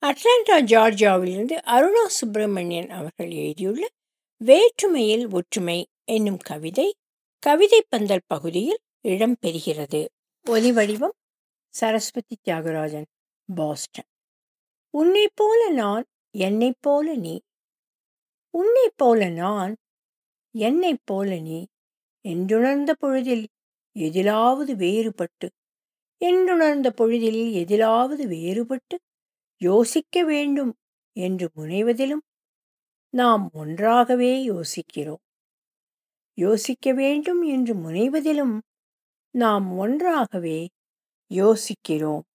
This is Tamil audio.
அட்லாண்டா ஜார்ஜியாவிலிருந்து அருணா சுப்பிரமணியன் அவர்கள் எழுதியுள்ள வேற்றுமையில் ஒற்றுமை என்னும் கவிதை கவிதை பந்தல் பகுதியில் இடம்பெறுகிறது ஒலிவடிவம் சரஸ்வதி தியாகராஜன் பாஸ்டன் உன்னை போல நான் என்னை போல நீ உன்னை போல நான் என்னை போல நீ என்றுணர்ந்த பொழுதில் எதிலாவது வேறுபட்டு என்றுணர்ந்த பொழுதில் எதிலாவது வேறுபட்டு யோசிக்க வேண்டும் என்று முனைவதிலும் நாம் ஒன்றாகவே யோசிக்கிறோம் யோசிக்க வேண்டும் என்று முனைவதிலும் நாம் ஒன்றாகவே யோசிக்கிறோம்